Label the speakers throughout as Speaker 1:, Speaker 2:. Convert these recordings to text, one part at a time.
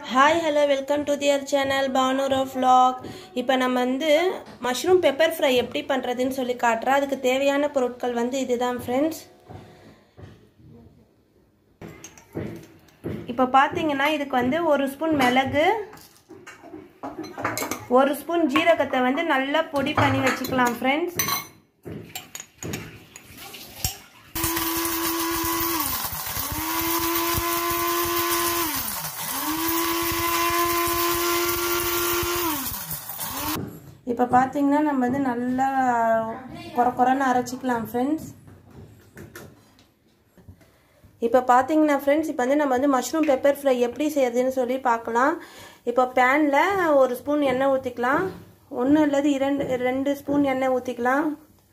Speaker 1: hi hello welcome to their channel Panur of vlog இப்போ நம்ம வந்து மஷ்ரூம் பெப்பர் ஃப்ரை எப்படி பண்ணுறதுன்னு சொல்லி காட்டுறேன் அதுக்கு தேவையான பொருட்கள் வந்து இதுதான் ஃப்ரெண்ட்ஸ் இப்போ பார்த்தீங்கன்னா இதுக்கு வந்து ஒரு ஸ்பூன் மிளகு ஒரு ஸ்பூன் ஜீரகத்தை வந்து நல்லா பொடி பண்ணி வச்சுக்கலாம் ஃப்ரெண்ட்ஸ் இப்போ பார்த்தீங்கன்னா நம்ம வந்து நல்லா குறை குறைன்னு அரைச்சிக்கலாம் ஃப்ரெண்ட்ஸ் இப்போ பார்த்தீங்கன்னா ஃப்ரெண்ட்ஸ் இப்போ வந்து நம்ம வந்து மஷ்ரூம் பெப்பர் ஃப்ரை எப்படி செய்யறதுன்னு சொல்லி பார்க்கலாம் இப்போ பேனில் ஒரு ஸ்பூன் எண்ணெய் ஊற்றிக்கலாம் ஒன்று அல்லது இரண்டு ரெண்டு ஸ்பூன் எண்ணெய் ஊற்றிக்கலாம்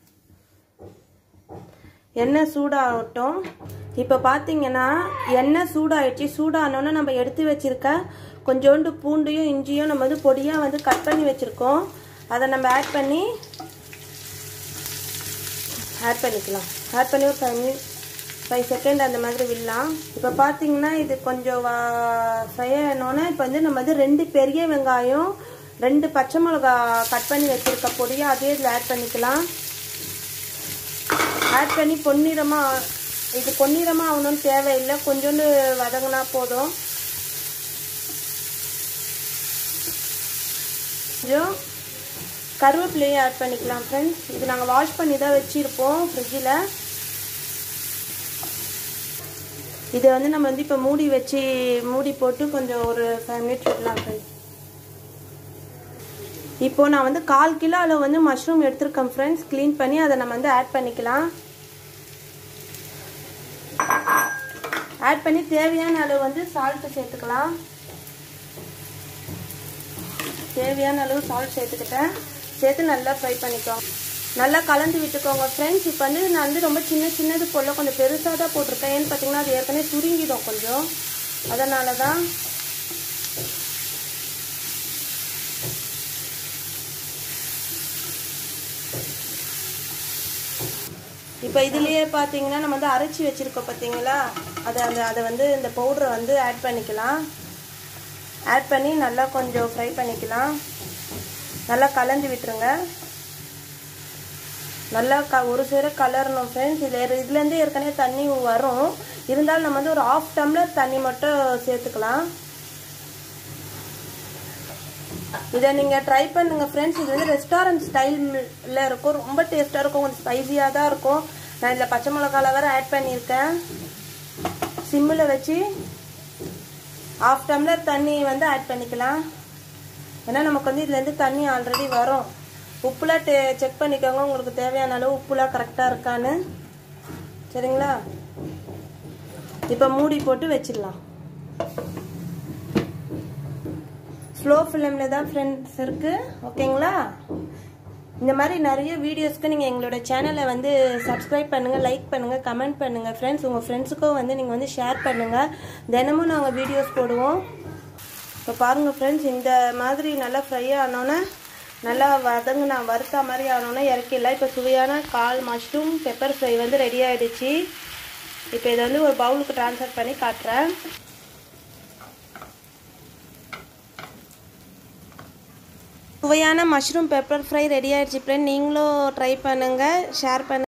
Speaker 1: எண்ணெய் சூடாகட்டும் இப்போ பார்த்தீங்கன்னா எண்ணெய் சூடாயிடுச்சு சூடானோன்னு நம்ம எடுத்து வச்சிருக்க கொஞ்சோண்டு பூண்டையும் இஞ்சியும் நம்ம வந்து பொடியாக வந்து கட் பண்ணி வச்சுருக்கோம் அதை நம்ம ஆட் பண்ணி ஆட் பண்ணிக்கலாம் ஆட் பண்ணி ஒரு ஃபைவ் மினிட் ஃபைவ் செகண்ட் அந்த மாதிரி விடலாம் இப்போ பார்த்தீங்கன்னா இது கொஞ்சம் ஃப்ரை ஆனோன்னே இப்போ வந்து நம்ம வந்து ரெண்டு பெரிய வெங்காயம் ரெண்டு பச்சை மிளகா கட் பண்ணி வச்சுருக்க பொடியை அதே இதில் ஆட் பண்ணிக்கலாம் ஆட் பண்ணி பொன்னிறமாக இது பொன்னிறமாக ஆகணும்னு தேவையில்லை கொஞ்சோண்டு வதங்கினா போதும் கொஞ்சம் கருவேப்பிலையும் ஆட் பண்ணிக்கலாம் ஃப்ரெண்ட்ஸ் இது நாங்கள் வாஷ் பண்ணி தான் வச்சுருப்போம் ஃப்ரிட்ஜில் இதை வந்து நம்ம வந்து இப்போ மூடி வச்சு மூடி போட்டு கொஞ்சம் ஒரு ஃபைவ் மினிட்ஸ் விடலாம் ஃப்ரெண்ட்ஸ் இப்போ நான் வந்து கால் கிலோ அளவு வந்து மஷ்ரூம் எடுத்திருக்கேன் ஃப்ரெண்ட்ஸ் க்ளீன் பண்ணி அதை நம்ம வந்து ஆட் பண்ணிக்கலாம் ஆட் பண்ணி தேவையான அளவு வந்து சால்ட்டு சேர்த்துக்கலாம் தேவையான அளவு சால்ட் சேர்த்துக்கிட்டேன் சேர்த்து நல்லா ஃப்ரை பண்ணிக்கோங்க நல்லா கலந்து விட்டுக்கோங்க ஃப்ரெண்ட்ஸ் இப்போ வந்து நான் வந்து ரொம்ப சின்ன சின்னது போல் கொஞ்சம் பெருசாக தான் போட்டிருக்கேன் ஏன்னு பார்த்தீங்கன்னா அது ஏற்கனவே சுருங்கிடும் கொஞ்சம் அதனால தான் இப்போ இதுலேயே பார்த்தீங்கன்னா நம்ம வந்து அரைச்சி வச்சுருக்கோம் பார்த்தீங்களா அதை அந்த அதை வந்து இந்த பவுடரை வந்து ஆட் பண்ணிக்கலாம் ஆட் பண்ணி நல்லா கொஞ்சம் ஃப்ரை பண்ணிக்கலாம் நல்லா கலந்து விட்டுருங்க நல்லா க ஒரு சேர கலரணும் ஃப்ரெண்ட்ஸ் இதில் இதுலேருந்து ஏற்கனவே தண்ணி வரும் இருந்தாலும் நம்ம வந்து ஒரு ஆஃப் டம்ளர் தண்ணி மட்டும் சேர்த்துக்கலாம் இதை நீங்கள் ட்ரை பண்ணுங்கள் ஃப்ரெண்ட்ஸ் இது வந்து ரெஸ்டாரண்ட் ஸ்டைலில் இருக்கும் ரொம்ப டேஸ்ட்டாக இருக்கும் கொஞ்சம் ஸ்பைஸியாக தான் இருக்கும் நான் இதில் பச்சை மிளகால வேறு ஆட் பண்ணியிருக்கேன் சிம்மில் வச்சு ஆஃப் டம்ளர் தண்ணி வந்து ஆட் பண்ணிக்கலாம் ஏன்னா நமக்கு வந்து இதுலேருந்து தண்ணி ஆல்ரெடி வரும் உப்புலாம் டே செக் பண்ணிக்கோங்க உங்களுக்கு தேவையான அளவு உப்புலாம் கரெக்டாக இருக்கான்னு சரிங்களா இப்போ மூடி போட்டு வச்சிடலாம் ஸ்லோ ஃபிலிமில் தான் ஃப்ரெண்ட்ஸ் இருக்குது ஓகேங்களா இந்த மாதிரி நிறைய வீடியோஸ்க்கு நீங்கள் எங்களோட சேனலை வந்து சப்ஸ்கிரைப் பண்ணுங்கள் லைக் பண்ணுங்கள் கமெண்ட் பண்ணுங்கள் ஃப்ரெண்ட்ஸ் உங்கள் ஃப்ரெண்ட்ஸுக்கும் வந்து நீங்கள் வந்து ஷேர் பண்ணுங்கள் தினமும் நாங்கள் வீடியோஸ் போடுவோம் இப்போ பாருங்கள் ஃப்ரெண்ட்ஸ் இந்த மாதிரி நல்லா ஃப்ரை ஆனோன்னே நல்லா வதங்கினா வறுத்த மாதிரி ஆனோன்னே இறக்கிடலாம் இப்போ சுவையான கால் மஷ்ரூம் பெப்பர் ஃப்ரை வந்து ரெடி ஆகிடுச்சு இப்போ இதை வந்து ஒரு பவுலுக்கு ட்ரான்ஸ்ஃபர் பண்ணி காட்டுறேன் சுவையான மஷ்ரூம் பெப்பர் ஃப்ரை ரெடி ஆகிடுச்சு ஃப்ரெண்ட் நீங்களும் ட்ரை பண்ணுங்கள் ஷேர் பண்ணுங்கள்